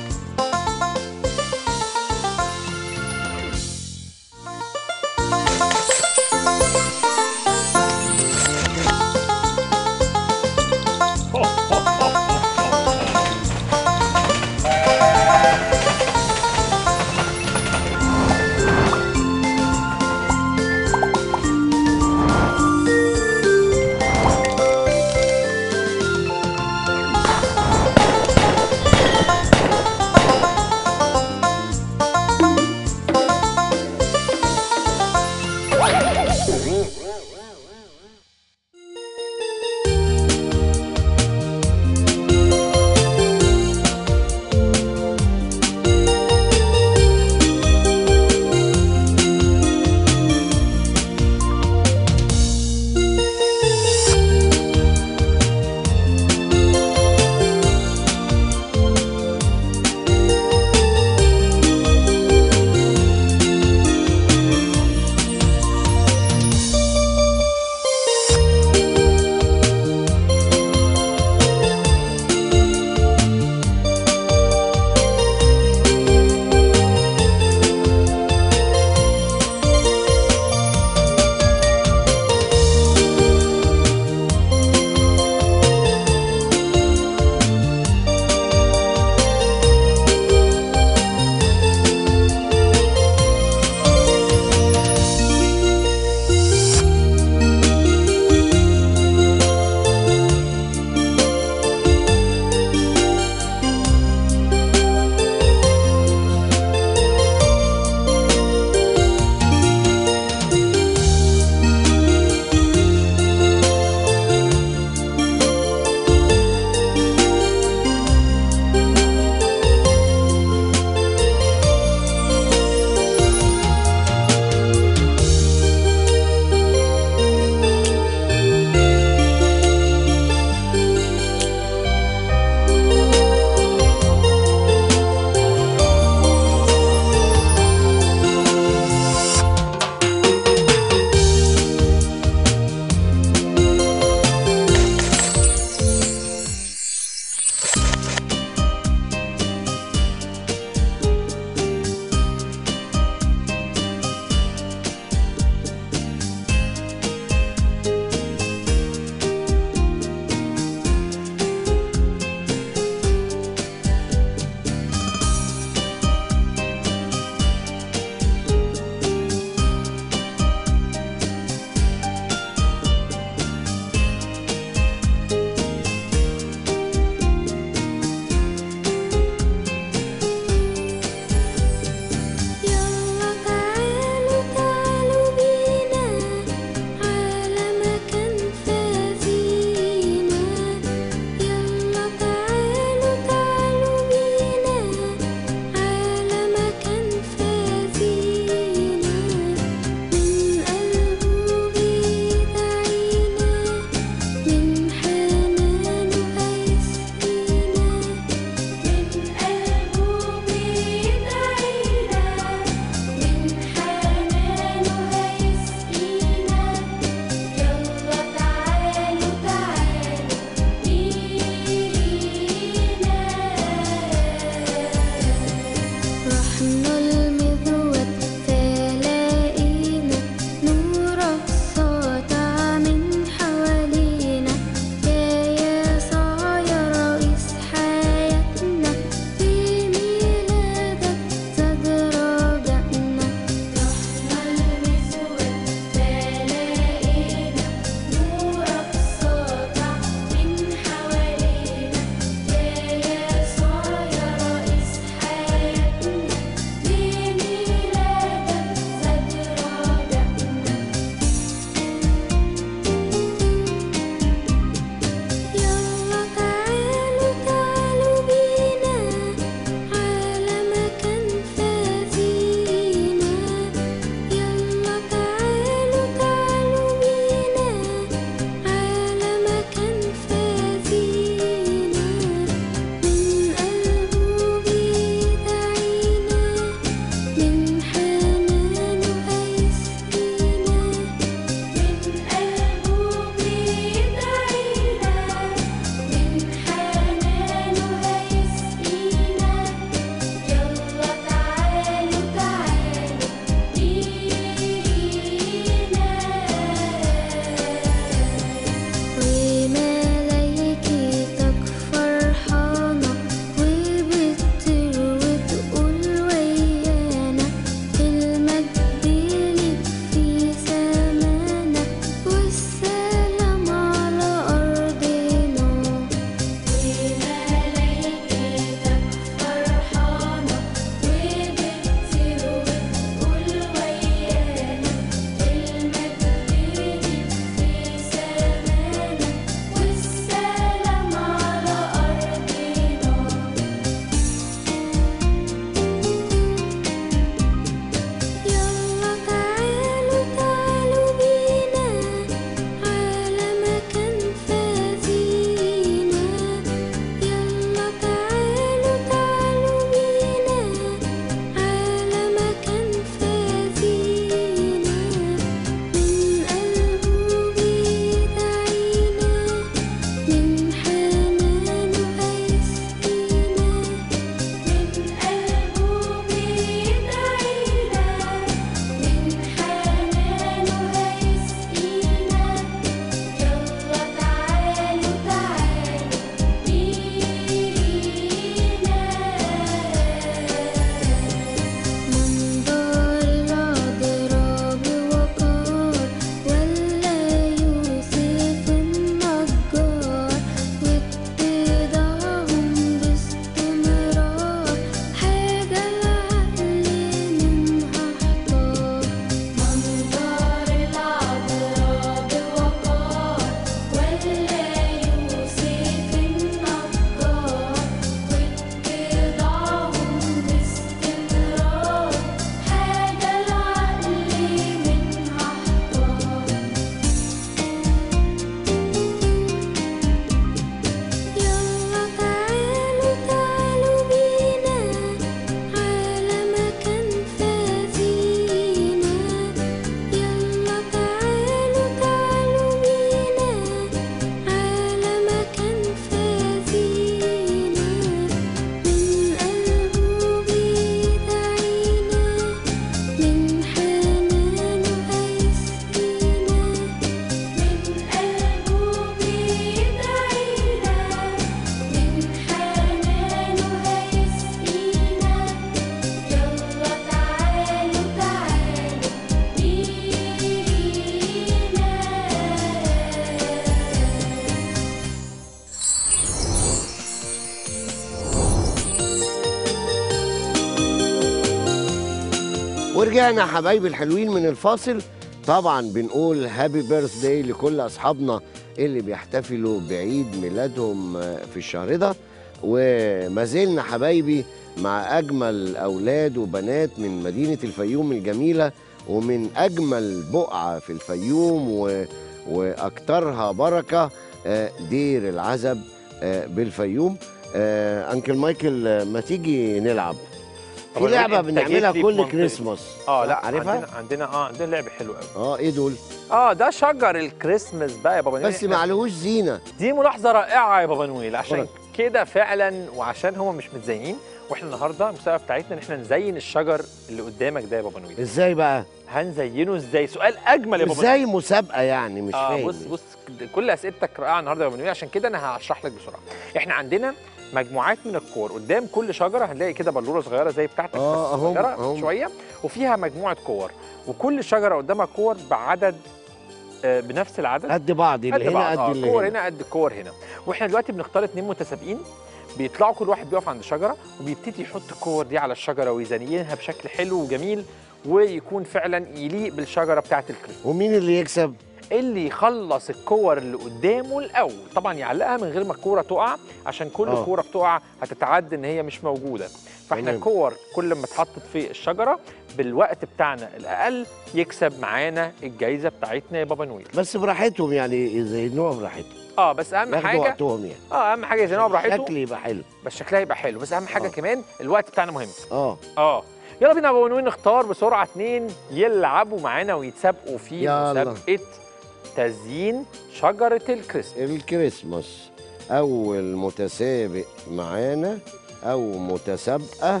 [SPEAKER 2] ورجعنا حبايبي الحلوين من الفاصل طبعا بنقول هابي بيرث داي لكل اصحابنا اللي بيحتفلوا بعيد ميلادهم آه، في الشهر ده وما زلنا حبايبي مع اجمل اولاد وبنات من مدينه الفيوم الجميله ومن اجمل بقعه في الفيوم و... واكثرها بركه آه، دير العزب آه، بالفيوم آه، انكل مايكل آه، ما تيجي نلعب في
[SPEAKER 3] طبعاً
[SPEAKER 2] لعبه
[SPEAKER 3] أنت جيت
[SPEAKER 2] بنعملها
[SPEAKER 3] لي في
[SPEAKER 2] كل
[SPEAKER 3] منطقتي.
[SPEAKER 2] كريسماس
[SPEAKER 3] اه لا
[SPEAKER 2] عارفها
[SPEAKER 3] عندنا عندنا اه عندنا لعبه حلوه قوي
[SPEAKER 2] اه ايه دول
[SPEAKER 3] اه ده شجر الكريسماس بقى يا بابا نويل
[SPEAKER 2] بس
[SPEAKER 3] إحنا-
[SPEAKER 2] ما عليهوش زينه
[SPEAKER 3] دي ملاحظه رائعه يا بابا نويل عشان
[SPEAKER 2] فرق.
[SPEAKER 3] كده فعلا وعشان هم مش متزينين واحنا النهارده المسابقه بتاعتنا ان احنا نزين الشجر اللي قدامك ده يا بابا نويل
[SPEAKER 2] ازاي بقى
[SPEAKER 3] هنزينه ازاي سؤال اجمل يا بابا
[SPEAKER 2] ازاي مسابقه يعني مش
[SPEAKER 3] اه
[SPEAKER 2] فاهم
[SPEAKER 3] بص بص كل اسئلتك رائعه النهارده يا بابا نويل عشان كده انا هشرح لك بسرعه احنا عندنا مجموعات من الكور قدام كل شجره هنلاقي كده بلوره صغيره زي بتاعتك
[SPEAKER 2] آه،
[SPEAKER 3] بس
[SPEAKER 2] أهم-
[SPEAKER 3] صغيره
[SPEAKER 2] أهم.
[SPEAKER 3] شويه وفيها مجموعه كور وكل شجره قدامها كور بعدد آه، بنفس العدد
[SPEAKER 2] قد بعض
[SPEAKER 3] قد
[SPEAKER 2] اللي هنا
[SPEAKER 3] بعض
[SPEAKER 2] قد
[SPEAKER 3] اه
[SPEAKER 2] اللي
[SPEAKER 3] كور
[SPEAKER 2] هنا
[SPEAKER 3] هنا قد الكور هنا واحنا دلوقتي بنختار اتنين متسابقين بيطلعوا كل واحد بيقف عند شجره وبيبتدي يحط الكور دي على الشجره ويزينها بشكل حلو وجميل ويكون فعلا يليق بالشجره بتاعه الكريسماس
[SPEAKER 2] ومين اللي يكسب
[SPEAKER 3] اللي يخلص الكور اللي قدامه الاول طبعا يعلقها من غير ما الكوره تقع عشان كل
[SPEAKER 2] آه.
[SPEAKER 3] كوره بتقع هتتعدى ان هي مش موجوده فاحنا
[SPEAKER 2] تمام.
[SPEAKER 3] الكور كل ما اتحطت في الشجره بالوقت بتاعنا الاقل يكسب معانا الجائزه بتاعتنا يا بابا نويل
[SPEAKER 2] بس براحتهم يعني يزينوها براحتهم
[SPEAKER 3] اه بس اهم
[SPEAKER 2] ياخدوا
[SPEAKER 3] حاجه
[SPEAKER 2] وقتهم يعني
[SPEAKER 3] اه اهم حاجه يزينوها براحته
[SPEAKER 2] الشكل يبقى حلو
[SPEAKER 3] بس شكلها يبقى حلو بس اهم حاجه
[SPEAKER 2] آه.
[SPEAKER 3] كمان الوقت بتاعنا مهم
[SPEAKER 2] اه
[SPEAKER 3] اه يلا بينا يا بابا نويل نختار بسرعه اتنين يلعبوا معانا ويتسابقوا في
[SPEAKER 2] يلا.
[SPEAKER 3] مسابقه تزيين شجره الكريسماس
[SPEAKER 2] الكريسماس اول متسابق معانا او متسابقه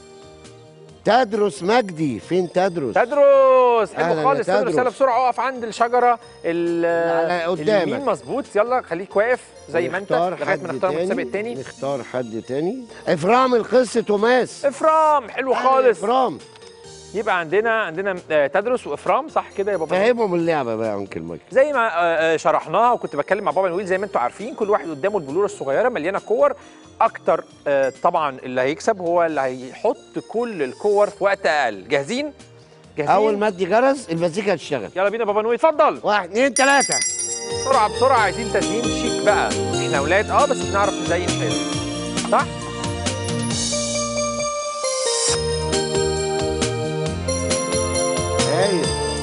[SPEAKER 2] تدرس مجدي فين تدرس
[SPEAKER 3] تدرس
[SPEAKER 2] أهلاً
[SPEAKER 3] حلو
[SPEAKER 2] يا
[SPEAKER 3] خالص تدرس
[SPEAKER 2] تدرس.
[SPEAKER 3] يلا بسرعه اقف عند الشجره ال-
[SPEAKER 2] على قدامك.
[SPEAKER 3] اليمين مظبوط يلا خليك واقف زي ما انت
[SPEAKER 2] نختار
[SPEAKER 3] لغايه
[SPEAKER 2] حد
[SPEAKER 3] ما نختار المتسابق التاني
[SPEAKER 2] نختار حد تاني افرام القصه توماس
[SPEAKER 3] افرام حلو
[SPEAKER 2] أهلا
[SPEAKER 3] خالص
[SPEAKER 2] افرام
[SPEAKER 3] يبقى عندنا عندنا آه، تدرس وافرام صح كده يا بابا
[SPEAKER 2] فهمهم اللعبه بقى يا انكل مايكل
[SPEAKER 3] زي ما آه، آه، شرحناها وكنت بتكلم مع بابا نويل زي ما انتم عارفين كل واحد قدامه البلوره الصغيره مليانه كور اكتر آه، طبعا اللي هيكسب هو اللي هيحط كل الكور في وقت اقل جاهزين جاهزين
[SPEAKER 2] اول ما ادي جرس المزيكا هتشتغل
[SPEAKER 3] يلا بينا بابا نويل اتفضل
[SPEAKER 2] واحد اتنين تلاته
[SPEAKER 3] بسرعه بسرعه عايزين تزيين شيك بقى احنا اولاد اه بس بنعرف نزين حلو صح
[SPEAKER 2] ايوه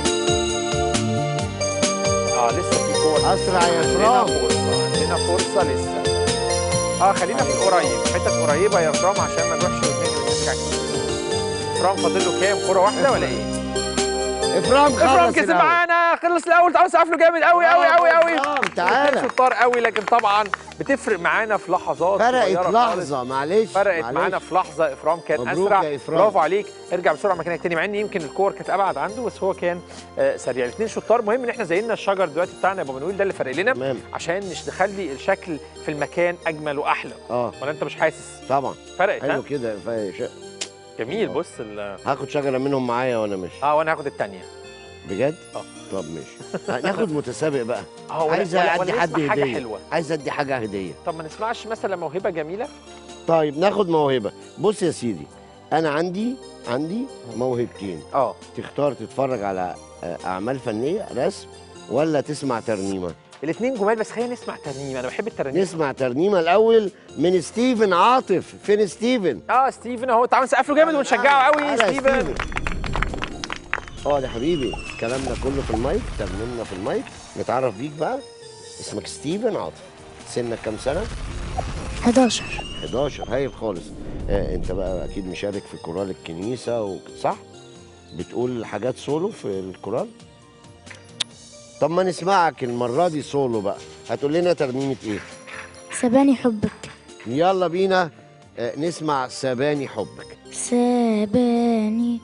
[SPEAKER 3] اه لسه في كور
[SPEAKER 2] اسرع يا
[SPEAKER 3] عندنا
[SPEAKER 2] افرام
[SPEAKER 3] فرصه عندنا فرصه لسه اه خلينا في القريب حتت قريبه يا فرام عشان ما نروحش ونجري ونرجع كتير فرام فاضل له كام كوره واحده ولا ايه؟
[SPEAKER 2] افرام خلص
[SPEAKER 3] افرام كسب
[SPEAKER 2] الأول.
[SPEAKER 3] معانا خلص الاول تعالوا سقف له جامد قوي قوي قوي قوي
[SPEAKER 2] افرام تعالى
[SPEAKER 3] شطار قوي لكن طبعا بتفرق معانا في لحظات
[SPEAKER 2] فرقت
[SPEAKER 3] صغيرة خالص.
[SPEAKER 2] لحظه معلش
[SPEAKER 3] فرقت
[SPEAKER 2] معلش.
[SPEAKER 3] معانا في لحظه افرام كان
[SPEAKER 2] مبروك
[SPEAKER 3] اسرع
[SPEAKER 2] يا إفرام.
[SPEAKER 3] برافو عليك ارجع بسرعه مكانك تاني مع ان يمكن الكور كانت ابعد عنده بس هو كان آه، سريع الاثنين شطار مهم ان احنا زينا الشجر دلوقتي بتاعنا يا بابا نويل ده اللي فرق لنا
[SPEAKER 2] تمام
[SPEAKER 3] عشان مش نخلي الشكل في المكان اجمل واحلى
[SPEAKER 2] اه
[SPEAKER 3] ولا انت مش حاسس
[SPEAKER 2] طبعا
[SPEAKER 3] فرقت ها
[SPEAKER 2] حلو كده ف- ش-
[SPEAKER 3] جميل بص ال-
[SPEAKER 2] هاخد شجره منهم معايا وانا ماشي
[SPEAKER 3] اه وانا هاخد الثانيه
[SPEAKER 2] بجد؟
[SPEAKER 3] اه.
[SPEAKER 2] طب ماشي ناخد متسابق بقى
[SPEAKER 3] اه ولا-
[SPEAKER 2] عايز
[SPEAKER 3] ولا-
[SPEAKER 2] ادي
[SPEAKER 3] ولا
[SPEAKER 2] حد
[SPEAKER 3] نسمع حاجه
[SPEAKER 2] هديه
[SPEAKER 3] حلوه
[SPEAKER 2] عايز ادي حاجه هديه
[SPEAKER 3] طب ما نسمعش مثلا موهبه جميله
[SPEAKER 2] طيب ناخد موهبه بص يا سيدي انا عندي عندي موهبتين
[SPEAKER 3] اه
[SPEAKER 2] تختار تتفرج على آه، اعمال فنيه رسم ولا تسمع ترنيمه
[SPEAKER 3] الاثنين جمال بس خلينا نسمع ترنيمه انا بحب الترنيمه
[SPEAKER 2] نسمع ترنيمه الاول من ستيفن عاطف فين ستيفن
[SPEAKER 3] اه ستيفن اهو تعالوا نسقف له جامد ونشجعه قوي
[SPEAKER 2] تعالى يا
[SPEAKER 3] ستيفن
[SPEAKER 2] اه يا حبيبي كلامنا كله في المايك ترنيمنا في المايك نتعرف بيك بقى اسمك ستيفن عاطف سنك كام سنه
[SPEAKER 4] 11
[SPEAKER 2] 11 هايل خالص آه انت بقى اكيد مشارك في كورال الكنيسه و... صح بتقول حاجات سولو في الكورال طب ما نسمعك المره دي سولو بقى هتقول لنا ترنيمه ايه
[SPEAKER 4] سباني حبك
[SPEAKER 2] يلا بينا آه نسمع سباني حبك
[SPEAKER 4] سباني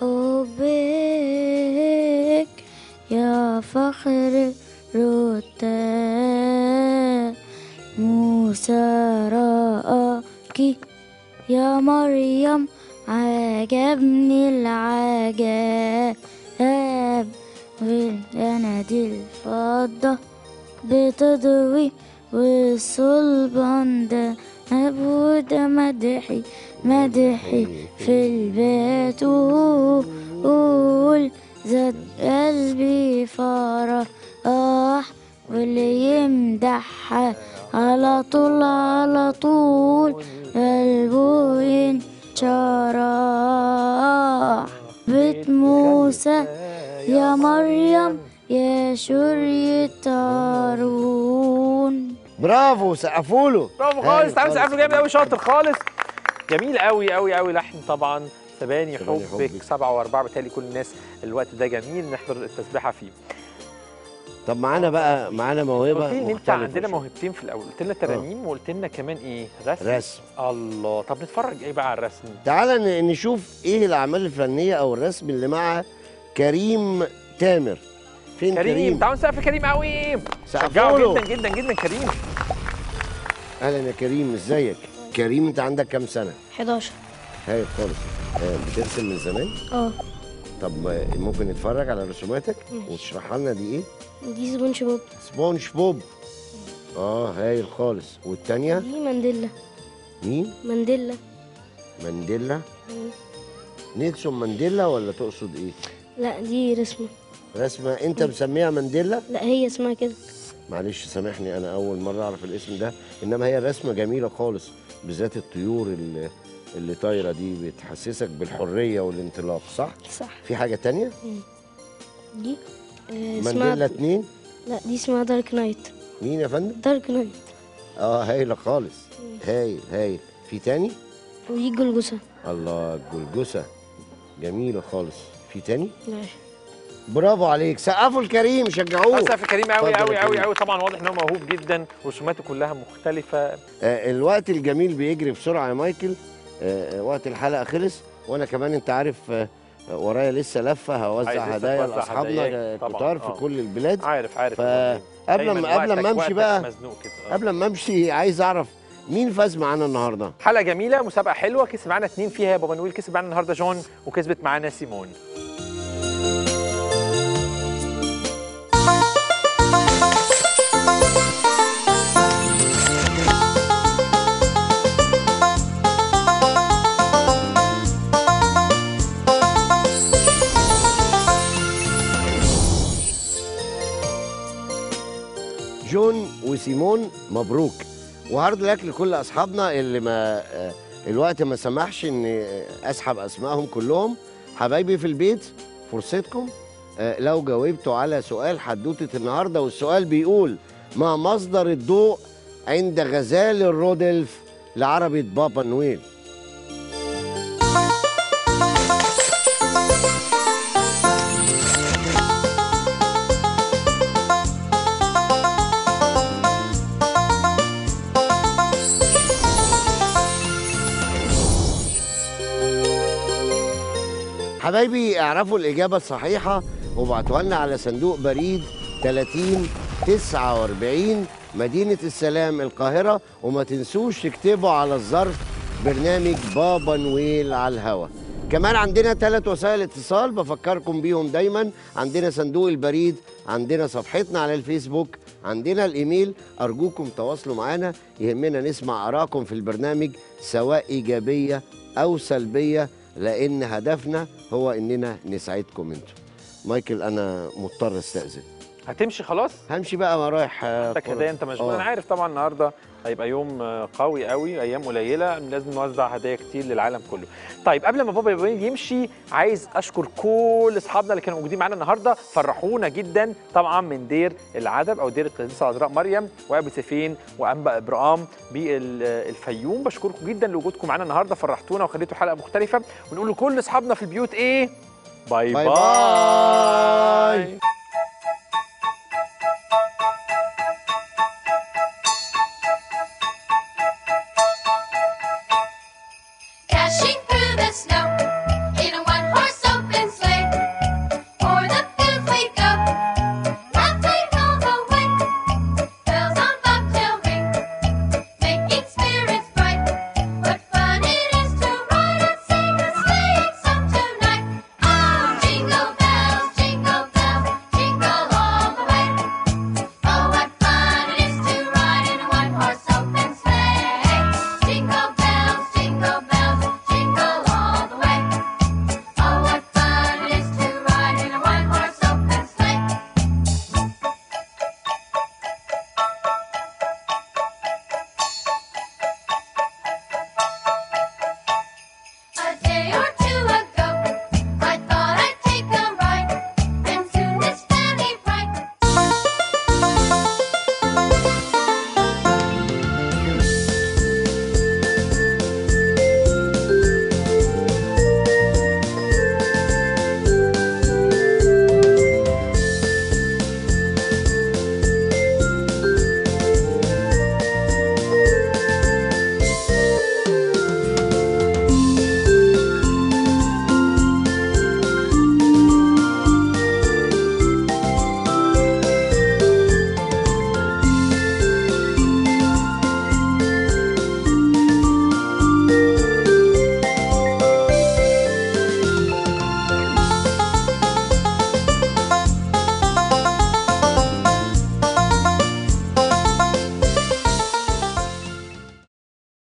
[SPEAKER 4] حبك يا فخر الرتاب موسى رآك يا مريم عجبني العجاب والجنة الفضة بتضوي والصلبان ده أبوده مدحي مدحي في البيت قول زاد قلبي فرح واللي يمدحها على طول على طول قلبه ينشرح بيت موسى يا مريم يا شرية هارون
[SPEAKER 2] برافو سقفوا له
[SPEAKER 3] برافو خالص تعالوا سقف له جامد قوي شاطر خالص جميل قوي قوي قوي لحن طبعا سباني
[SPEAKER 2] سباني
[SPEAKER 3] حبك
[SPEAKER 2] حبك.
[SPEAKER 3] سبعة وأربعة بالتالي كل الناس الوقت ده جميل نحضر التسبيحة فيه
[SPEAKER 2] طب معانا بقى معانا موهبه
[SPEAKER 3] قلت لي ان انت
[SPEAKER 2] مختلفة
[SPEAKER 3] عندنا
[SPEAKER 2] شوية.
[SPEAKER 3] موهبتين في الاول قلت لنا ترانيم وقلت لنا كمان ايه رسم
[SPEAKER 2] رسم
[SPEAKER 3] الله طب نتفرج ايه بقى على الرسم
[SPEAKER 2] تعالى ن- نشوف ايه الاعمال الفنيه او الرسم اللي مع كريم تامر فين
[SPEAKER 3] كريم,
[SPEAKER 2] كريم,
[SPEAKER 3] تعالوا نسقف كريم قوي
[SPEAKER 2] سقفوا
[SPEAKER 3] شجعه
[SPEAKER 2] له.
[SPEAKER 3] جدا جدا جدا كريم
[SPEAKER 2] اهلا يا كريم ازيك كريم انت عندك كام سنه
[SPEAKER 4] 11
[SPEAKER 2] هاي خالص آه، بترسم من زمان
[SPEAKER 4] اه
[SPEAKER 2] طب آه، ممكن نتفرج على رسوماتك
[SPEAKER 4] ماشي.
[SPEAKER 2] وتشرحها لنا دي ايه
[SPEAKER 4] دي سبونج بوب
[SPEAKER 2] سبونج بوب اه هايل خالص والتانية
[SPEAKER 4] دي مانديلا
[SPEAKER 2] مين
[SPEAKER 4] مانديلا
[SPEAKER 2] مانديلا نيلسون مانديلا ولا تقصد ايه
[SPEAKER 4] لا دي رسمة
[SPEAKER 2] رسمه انت مسميها مانديلا
[SPEAKER 4] لا هي اسمها كده
[SPEAKER 2] معلش سامحني انا اول مره اعرف الاسم ده انما هي رسمه جميله خالص بالذات الطيور اللي اللي طايره دي بتحسسك بالحريه والانطلاق صح
[SPEAKER 4] صح
[SPEAKER 2] في حاجه تانية
[SPEAKER 4] دي آه،
[SPEAKER 2] مانديلا
[SPEAKER 4] اسمها
[SPEAKER 2] اتنين
[SPEAKER 4] لا دي اسمها دارك نايت
[SPEAKER 2] مين يا فندم
[SPEAKER 4] دارك نايت
[SPEAKER 2] اه هايله خالص هايل هايل في تاني
[SPEAKER 4] ودي جلجسة
[SPEAKER 2] الله الجلجسه جميله خالص في تاني
[SPEAKER 4] لا
[SPEAKER 2] برافو عليك سقفوا الكريم شجعوه
[SPEAKER 3] سقف كريم قوي
[SPEAKER 2] اتفضل
[SPEAKER 3] قوي
[SPEAKER 2] يا
[SPEAKER 3] قوي
[SPEAKER 2] كريم.
[SPEAKER 3] قوي طبعا واضح ان هو موهوب جدا ورسوماته كلها مختلفه
[SPEAKER 2] آه، الوقت الجميل بيجري بسرعه يا مايكل آه، آه، وقت الحلقه خلص وانا كمان انت عارف آه، آه، ورايا لسه لفه هوزع
[SPEAKER 3] عايز لسه
[SPEAKER 2] هدايا
[SPEAKER 3] توزع
[SPEAKER 2] لاصحابنا
[SPEAKER 3] هداياك
[SPEAKER 2] آه،
[SPEAKER 3] طبعاً،
[SPEAKER 2] كتار في
[SPEAKER 3] آه.
[SPEAKER 2] كل البلاد
[SPEAKER 3] عارف عارف
[SPEAKER 2] فقبل
[SPEAKER 3] دايماً
[SPEAKER 2] ما قبل
[SPEAKER 3] وقتك-
[SPEAKER 2] ما امشي
[SPEAKER 3] وقتك
[SPEAKER 2] بقى
[SPEAKER 3] مزنوق كده آه.
[SPEAKER 2] قبل ما امشي عايز اعرف مين فاز معانا النهارده
[SPEAKER 3] حلقه جميله مسابقه حلوه كسب معانا اتنين فيها يا بابا نويل كسب معانا النهارده جون وكسبت معانا سيمون
[SPEAKER 2] جون وسيمون مبروك وهارد لك لكل اصحابنا اللي ما آه، الوقت ما سمحش ان آه، اسحب اسمائهم كلهم حبايبي في البيت فرصتكم آه، لو جاوبتوا على سؤال حدوته النهارده والسؤال بيقول ما مصدر الضوء عند غزال الرودلف لعربة بابا نويل حبايبي اعرفوا الإجابة الصحيحة وابعتوها لنا على صندوق بريد 30 49 مدينة السلام القاهرة وما تنسوش تكتبوا على الظرف برنامج بابا نويل على الهوا كمان عندنا ثلاث وسائل اتصال بفكركم بيهم دايما عندنا صندوق البريد عندنا صفحتنا على الفيسبوك عندنا الايميل ارجوكم تواصلوا معنا يهمنا نسمع ارائكم في البرنامج سواء ايجابيه او سلبيه لان هدفنا هو اننا نسعدكم انتم مايكل انا مضطر استاذن
[SPEAKER 3] هتمشي خلاص
[SPEAKER 2] همشي بقى ما رايح آه،
[SPEAKER 3] عندك
[SPEAKER 2] فرص.
[SPEAKER 3] هدايا انت مشغول
[SPEAKER 2] آه.
[SPEAKER 3] انا عارف طبعا النهارده هيبقى يوم آه، قوي قوي ايام قليله لازم نوزع هدايا كتير للعالم كله طيب قبل ما بابا يبين يمشي عايز اشكر كل اصحابنا اللي كانوا موجودين معانا النهارده فرحونا جدا طبعا من دير العدب او دير القديسه العذراء مريم وابي سيفين وانبا ابراهام بالفيوم بشكركم جدا لوجودكم معانا النهارده فرحتونا وخليتوا حلقه مختلفه ونقول لكل اصحابنا في البيوت ايه باي
[SPEAKER 2] باي
[SPEAKER 3] باي,
[SPEAKER 2] باي.
[SPEAKER 3] باي.